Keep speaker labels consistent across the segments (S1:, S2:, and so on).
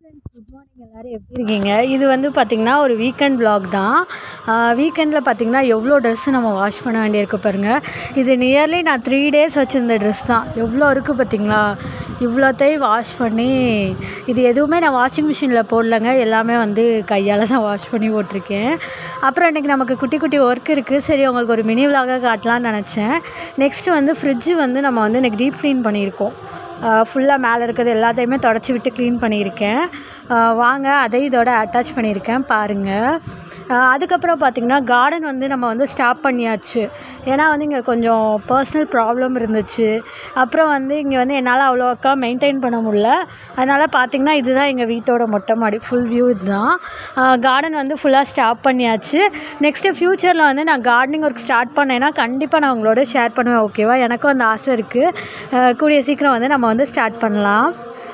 S1: good morning எல்லோரும் எப்படி இருக்கீங்க இது வந்து பார்த்திங்கன்னா ஒரு வீக்கெண்ட் vlog தான் வீக்கெண்டில் பார்த்திங்கன்னா எவ்வளோ ட்ரெஸ்ஸு நம்ம வாஷ் பண்ண வேண்டியிருக்கு பாருங்கள் இது நியர்லி நான் த்ரீ டேஸ் வச்சுருந்த ட்ரெஸ் தான் எவ்வளோ இருக்குது பார்த்திங்களா இவ்வளோத்தையும் வாஷ் பண்ணி இது எதுவுமே நான் வாஷிங் மிஷினில் போடலங்க எல்லாமே வந்து கையால் தான் வாஷ் பண்ணி போட்டிருக்கேன் அப்புறம் இன்றைக்கி நமக்கு குட்டி குட்டி ஒர்க் இருக்குது சரி உங்களுக்கு ஒரு மினி விலாகாக காட்டலான்னு நினச்சேன் நெக்ஸ்ட்டு வந்து ஃப்ரிட்ஜு வந்து நம்ம வந்து இன்றைக்கி டீப் க்ளீன் பண்ணியிருக்கோம் ஃபுல்லாக மேலே இருக்கிறது எல்லாத்தையுமே தொடச்சி விட்டு க்ளீன் பண்ணியிருக்கேன் அஹ் வாங்க அதையும் இதோட அட்டாச் பண்ணியிருக்கேன் பாருங்கள் அஹ் அதுக்கப்புறம் பார்த்திங்கன்னா கார்டன் வந்து நம்ம வந்து ஸ்டாப் பண்ணியாச்சு ஏன்னா வந்து இங்கே கொஞ்சம் பர்சனல் ப்ராப்ளம் இருந்துச்சு அப்புறம் வந்து இங்கே வந்து என்னால் அவ்வளோக்கா மெயின்டைன் பண்ண முடியல அதனால் பார்த்திங்கன்னா இதுதான் எங்கள் வீட்டோட மொட்டை மாடி ஃபுல் வியூ இதுதான் கார்டன் வந்து ஃபுல்லாக ஸ்டாப் பண்ணியாச்சு நெக்ஸ்ட்டு ஃப்யூச்சரில் வந்து நான் கார்டனிங் ஒர்க் ஸ்டார்ட் பண்ணேன்னா கண்டிப்பாக நான் உங்களோட ஷேர் பண்ணுவேன் ஓகேவா எனக்கும் அந்த ஆசை இருக்குது கூடிய சீக்கிரம் வந்து நம்ம வந்து ஸ்டார்ட் பண்ணலாம்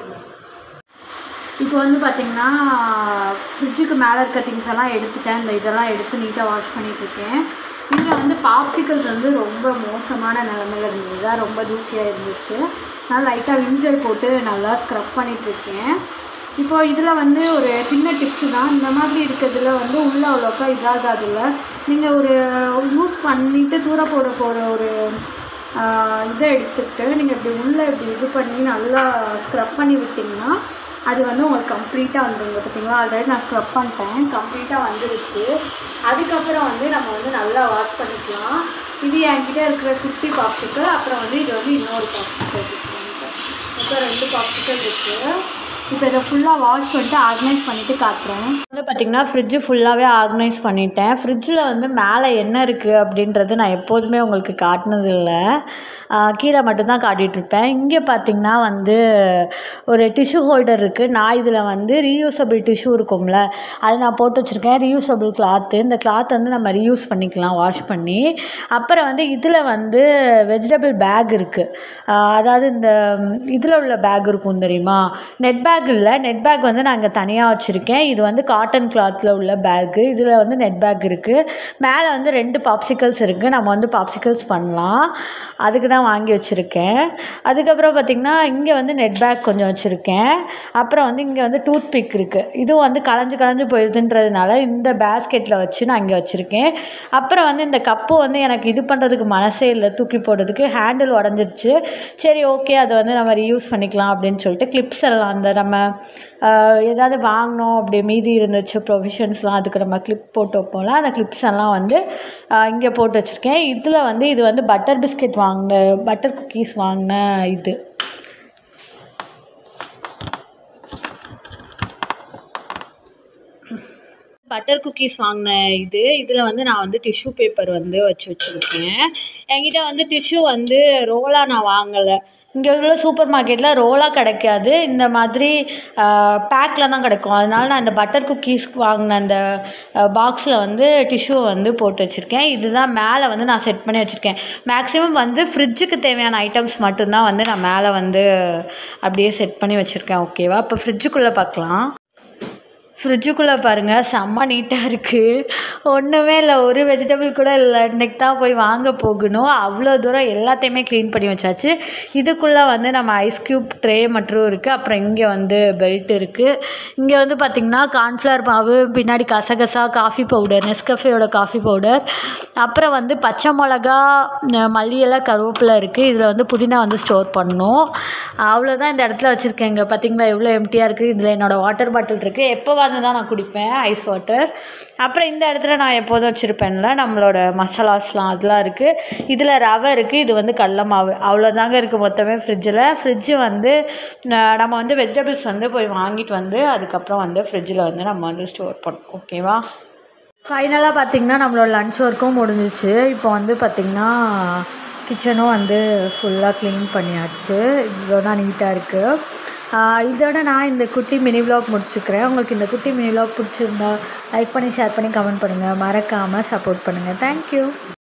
S1: இப்போ வந்து பார்த்திங்கன்னா ஃப்ரிட்ஜுக்கு மேலே இருக்க திங்ஸ் எல்லாம் எடுத்துட்டேன் இந்த இதெல்லாம் எடுத்து நீட்டாக வாஷ் பண்ணிகிட்ருக்கேன் இங்கே வந்து பாப்சிக்கல்ஸ் வந்து ரொம்ப மோசமான நிலமையில இருந்தது தான் ரொம்ப தூசியாக இருந்துச்சு நான் லைட்டாக விஞ்சல் போட்டு நல்லா ஸ்க்ரப் பண்ணிகிட்ருக்கேன் இப்போ இதில் வந்து ஒரு சின்ன டிப்ஸு தான் இந்த மாதிரி இருக்கிறதுல வந்து உள்ளே அவ்வளோக்கா இதாகாதுல்ல நீங்கள் ஒரு யூஸ் பண்ணிவிட்டு தூர போட போகிற ஒரு ஆஹ், இதை எடுத்துக்கிட்டு நீங்கள் இப்படி உள்ளே இப்படி இது பண்ணி நல்லா ஸ்க்ரப் பண்ணி விட்டிங்கன்னா அது வந்து உங்களுக்கு கம்ப்ளீட்டாக வந்துருங்க பார்த்தீங்களா ஆல்ரெடி நான் ஸ்க்ரப் பண்ணிட்டேன் கம்ப்ளீட்டாக வந்துருச்சு அதுக்கப்புறம் வந்து நம்ம வந்து நல்லா வாஷ் பண்ணிக்கலாம் இது என்கிட்ட இருக்கிற குட்டி பாப்சிக்கல் அப்புறம் வந்து இது வந்து இன்னொரு பாப்சிக்கல் இருக்குது இப்போ ரெண்டு பாப்சிக்கல் இருக்குது இப்போ இதை ஃபுல்லாக வாஷ் பண்ணிட்டு ஆர்கனைஸ் பண்ணிவிட்டு காட்டுறேன் வந்து பார்த்திங்கன்னா ஃப்ரிட்ஜு ஃபுல்லாகவே ஆர்கனைஸ் பண்ணிட்டேன் ஃப்ரிட்ஜில் வந்து மேலே என்ன இருக்குது அப்படின்றது நான் எப்போதுமே உங்களுக்கு காட்டினதில்லை கீழே மட்டும்தான் காட்டிகிட்ருப்பேன் இங்கே பார்த்திங்கன்னா வந்து ஒரு டிஷ்யூ ஹோல்டர் இருக்குது நான் இதில் வந்து ரீயூசபிள் டிஷ்யூ இருக்கும்ல அது நான் போட்டு வச்சுருக்கேன் ரீயூசபிள் கிளாத்து இந்த கிளாத் வந்து நம்ம ரீயூஸ் பண்ணிக்கலாம் வாஷ் பண்ணி அப்புறம் வந்து இதில் வந்து வெஜிடபிள் பேக் இருக்குது அதாவது இந்த இதில் உள்ள பேக் இருக்கும் தெரியுமா நெட் பேக் இல்லை நெட் பேக் வந்து நான் இங்கே தனியாக வச்சுருக்கேன் இது வந்து காட்டன் கிளாத்தில் உள்ள பேக்கு இதில் வந்து நெட் பேக் இருக்குது மேலே வந்து ரெண்டு பாப்சிக்கல்ஸ் இருக்குது நம்ம வந்து பாப்சிக்கல்ஸ் பண்ணலாம் அதுக்கு தான் வாங்கி வச்சுருக்கேன் அதுக்கப்புறம் பார்த்திங்கன்னா இங்கே வந்து நெட் பேக் கொஞ்சம் வச்சுருக்கேன் அப்புறம் வந்து இங்கே வந்து டூத் பிக் இருக்குது இதுவும் வந்து களைஞ்சு களைஞ்சு போயிடுதுன்றதுனால இந்த பேஸ்கெட்டில் வச்சு நான் இங்கே வச்சுருக்கேன் அப்புறம் வந்து இந்த கப்பு வந்து எனக்கு இது பண்ணுறதுக்கு மனசே இல்லை தூக்கி போடுறதுக்கு ஹேண்டில் உடஞ்சிருச்சு சரி ஓகே அதை வந்து நம்ம ரீயூஸ் பண்ணிக்கலாம் அப்படின்னு சொல்லிட்டு கிளிப்ஸ் எல்லாம் அந்த நம்ம ஆஹ், ஏதாவது வாங்கினோம் அப்படி மீதி இருந்துச்சு ப்ரொவிஷன்ஸ்லாம் அதுக்கு நம்ம கிளிப் போட்டு வைப்போம்ல அந்த கிளிப்ஸ் எல்லாம் வந்து ஆஹ், இங்கே போட்டு வச்சுருக்கேன் இதில் வந்து இது வந்து பட்டர் பிஸ்கெட் வாங்கின பட்டர் குக்கீஸ் வாங்கின இது பட்டர் குக்கீஸ் வாங்கின இது இதில் வந்து நான் வந்து டிஷ்யூ பேப்பர் வந்து வச்சு வச்சுருக்கேன் என்கிட்ட வந்து டிஷ்யூ வந்து ரோலாக நான் வாங்கலை இங்கே உள்ள சூப்பர் மார்க்கெட்டில் ரோலாக கிடைக்காது இந்த மாதிரி பேக்கில் தான் கிடைக்கும் அதனால நான் இந்த பட்டர் குக்கீஸ் வாங்கின அந்த பாக்ஸில் வந்து டிஷ்யூவை வந்து போட்டு வச்சுருக்கேன் இதுதான் மேலே வந்து நான் செட் பண்ணி வச்சுருக்கேன் மேக்ஸிமம் வந்து ஃப்ரிட்ஜுக்கு தேவையான ஐட்டம்ஸ் மட்டும்தான் வந்து நான் மேலே வந்து அப்படியே செட் பண்ணி வச்சுருக்கேன் ஓகேவா இப்போ ஃப்ரிட்ஜுக்குள்ளே பார்க்கலாம் ஃப்ரிட்ஜுக்குள்ளே பாருங்கள் செம்ம நீட்டாக இருக்குது ஒன்றுமே இல்லை ஒரு வெஜிடபிள் கூட இல்லை இன்றைக்கி தான் போய் வாங்க போகணும் அவ்வளோ தூரம் எல்லாத்தையுமே க்ளீன் பண்ணி வச்சாச்சு இதுக்குள்ளே வந்து நம்ம ஐஸ் க்யூப் ட்ரே மட்டும் இருக்குது அப்புறம் இங்கே வந்து பெல்ட் இருக்குது இங்கே வந்து பார்த்திங்கன்னா கார்ன்ஃப்ளவர் மாவு பின்னாடி கசகசா காஃபி பவுடர் நெஸ்கஃபேயோட காஃபி பவுடர் அப்புறம் வந்து பச்சை மிளகா அஹ் மல்லி இலை கருவேப்பிலை இருக்குது இதில் வந்து புதினா வந்து ஸ்டோர் பண்ணணும் அவ்வளோதான் இந்த இடத்துல வச்சுருக்கேன் இங்கே பார்த்தீங்களா எவ்வளோ எம்டியாக இருக்குது இதில் என்னோடய வாட்டர் பாட்டில் இருக்குது எப்போ வந்து தான் நான் குடிப்பேன் ஐஸ் வாட்டர் அப்புறம் இந்த இடத்துல நான் எப்போதும் வச்சுருப்பேன்ல நம்மளோட மசாலாஸ்லாம் அதெல்லாம் இருக்குது இதில் ரவை இருக்குது இது வந்து கடல மாவு அவ்வளோதாங்க இருக்குது மொத்தமே ஃப்ரிட்ஜில் ஃப்ரிட்ஜு வந்து ந- நம்ம வந்து வெஜிடபிள்ஸ் வந்து போய் வாங்கிட்டு வந்து அதுக்கப்புறம் வந்து ஃப்ரிட்ஜில் வந்து நம்ம வந்து ஸ்டோர் பண்ணோம் ஓகேவா ஃபைனலாக பார்த்திங்கன்னா நம்மளோட லன்ச் ஒர்க்கும் முடிஞ்சிச்சு இப்போ வந்து பார்த்திங்கன்னா கிச்சனும் வந்து ஃபுல்லாக க்ளீன் பண்ணியாச்சு இவ்வளோ தான் நீட்டாக இருக்குது இதோட நான் இந்த குட்டி மினி vlog முடிச்சுக்கிறேன் உங்களுக்கு இந்த குட்டி மினி vlog பிடிச்சிருந்தா லைக் பண்ணி ஷேர் பண்ணி கமெண்ட் பண்ணுங்கள் மறக்காமல் சப்போர்ட் பண்ணுங்கள் தேங்க்யூ